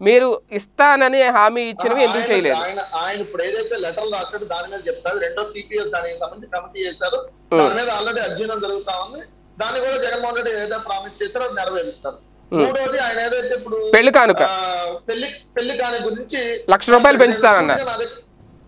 మీరు ఇస్తానని హామీ ఇచ్చినవి ఎందుకు ఆయన- చేయలేదు ఆయన ఆయన ఇప్పుడు ఏదైతే లెటర్లు రాశాడో దాని మీద చెప్తారు రెండో సిపిఎస్ దానికి సంబంధించి కమిటీ చేశారు దాని మీద ఆల్రెడీ అధ్యయనం జరుగుతా ఉంది దాన్ని కూడా జగన్మోహన్ రెడ్డి ఏదైతే ప్రామిస్ చేశారో అది నెరవేరుస్తారు మూడోది ఆయన ఏదైతే ఇప్పుడు పెళ్లి కానుక ఆ, పెళ్లి పెళ్లి కాని గురించి లక్ష రూపాయలు పెంచుతారన్నారు. నా దగ్గర-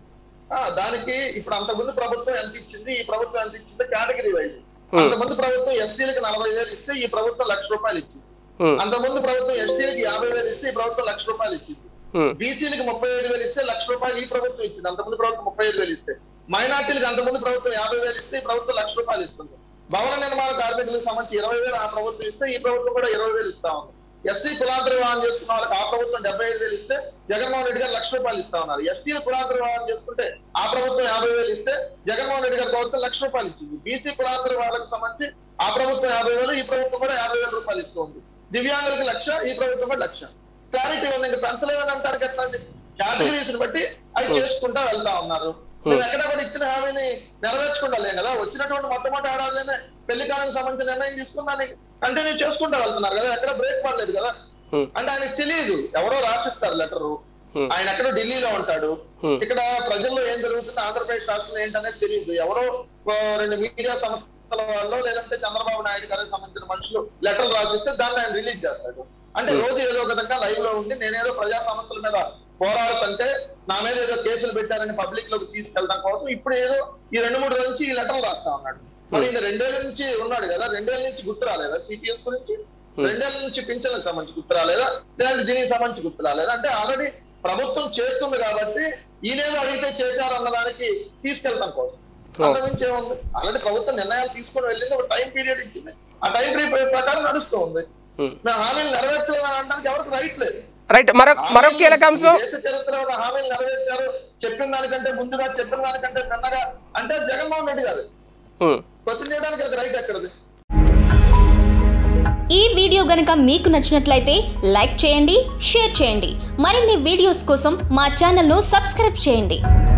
ఆ, దానికి ఇప్పుడు అంతకుముందు ప్రభుత్వం ఎంత ఇచ్చింది ఈ ప్రభుత్వం ఎంత ఇచ్చింది కేటగిరీ వైజ్ అంతకుముందు ప్రభుత్వం ఎస్సీలకు నలభై వేలు ఇస్తే ఈ ప్రభుత్వం లక్ష రూపాయలు ఇచ్చింది ఉమ్, అంతకుముందు ప్రభుత్వం ఎస్టీలకు యాభై వేలు ఇస్తే ఈ ప్రభుత్వం లక్ష రూపాయలు ఇచ్చింది ఉమ్, బీసీలకు ముప్పై ఐదు వేలు ఇస్తే లక్ష రూపాయలు ఈ ప్రభుత్వం ఇచ్చింది అంతకుముందు ప్రభుత్వం ముప్పై ఐదు వేలు ఇస్తే మైనార్టీలకు అంతకుముందు ప్రభుత్వం యాభై వేలు ఇస్తే ఈ ప్రభుత్వం లక్ష రూపాయలు ఇస్తుంది భవన నిర్మాణ కార్మికులకు సంబంధించి ఇరవై వేలు ఆ ప్రభుత్వం ఇస్తే ఈ ప్రభుత్వం కూడా ఇరవై వేలు ఇస్తా ఉంది ఎస్సీ కులాంతర వివాహం చేసుకున్న వాళ్ళకి ఆ ప్రభుత్వం డెబ్బై ఐదు వేలు ఇస్తే జగన్మోహన్ రెడ్డి గారు లక్ష రూపాయలు ఇస్తా ఉన్నారు ఎస్టీ కులాంతర వివాహం చేసుకుంటే ఆ ప్రభుత్వం యాభై వేలు ఇస్తే జగన్మోహన్ రెడ్డి గారి ప్రభుత్వం లక్ష రూపాయలు ఇచ్చింది బీసీ కులాంతర వాళ్ళకి సంబంధించి ఆ ప్రభుత్వం యాభై వేలు ఈ ప్రభుత్వం కూడా యాభై వేల రూపాయలు ఇస్తుంది దివ్యాంగులకు లక్ష ఈ ప్రభుత్వం కూడా లక్ష క్లారిటీ ఉంది ఇంకా పెంచలేదని అంటారు ఎట్లా కేటగిరీస్ బట్టి అవి చేసుకుంటా వెళ్తా ఉన్నారు మేము ఎక్కడ కూడా ఇచ్చిన హామీని నెరవేర్చుకుంటా లేం కదా వచ్చినటువంటి మొట్టమొదటి ఏడాదిలోనే పెళ్లి కాలానికి సంబంధించిన నిర్ణయం తీసుకుని కంటిన్యూ చేసుకుంటా వెళ్తున్నారు కదా ఎక్కడ బ్రేక్ పడలేదు కదా Hmm. అంటే ఆయనకు తెలియదు ఎవరో రాసిస్తారు లెటరు Hmm. ఆయన ఎక్కడో ఢిల్లీలో ఉంటాడు Hmm. ఇక్కడ ప్రజల్లో ఏం జరుగుతుంది ఆంధ్రప్రదేశ్ రాష్ట్రంలో ఏంటనేది తెలియదు ఎవరో ఓ రెండు మీడియా సంస్థల వాళ్ళు లేదంటే చంద్రబాబు నాయుడు గారికి సంబంధించిన మనుషులు లెటర్లు రాసిస్తే దాన్ని ఆయన రిలీజ్ చేస్తాడు అంటే రోజు ఏదో ఒక విధంగా లైవ్ లో ఉండి నేనేదో ప్రజా సమస్యల మీద పోరాడుతుంటే నా మీద ఏదో కేసులు పెట్టారని పబ్లిక్ లోకి తీసుకెళ్ళడం కోసం ఇప్పుడు ఏదో ఈ రెండు మూడు రోజుల నుంచి ఈ లెటర్లు రాస్తా ఉన్నాడు మరి ఇంకా రెండేళ్ల నుంచి ఉన్నాడు కదా రెండేళ్ల నుంచి గుర్తు రాలేదా సిపిఎస్ గురించి రెండేళ్ల నుంచి పింఛన్లకు సంబంధించి గుర్తు రాలేదా లేదంటే దీనికి సంబంధించి గుర్తు రాలేదా అంటే ఆల్రెడీ ప్రభుత్వం చేస్తుంది కాబట్టి ఈయనేదో అడిగితే చేశారు అన్న దానికి తీసుకెళ్తాం కోసం అంతకుమించి ఏముంది ఆల్రెడీ ప్రభుత్వం నిర్ణయాలు తీసుకొని వెళ్ళింది ఒక టైం పీరియడ్ ఇచ్చింది ఆ టైం పీరియడ్ ప్రకారం నడుస్తూ ఉంది ఉమ్. మేము హామీలు నెరవేర్చలేదని అనడానికి ఎవరికి రైట్ లేదు రైట్ మరొక మరొక కీలక అంశం ఈ దేశ చరిత్రలో ఉన్న హామీలు నెరవేర్చారు చెప్పిన దానికంటే ముందుగా చెప్పిన దానికంటే కన్నగా అంటే జగన్మోహన్ రెడ్డి గారు ఉమ్. క్వశ్చన్ చేయడానికి రైట్ ఎక్కడది ఈ వీడియో గనుక మీకు నచ్చినట్లయితే లైక్ చేయండి షేర్ చేయండి మరిన్ని వీడియోస్ కోసం మా ఛానల్ను సబ్స్క్రైబ్ చేయండి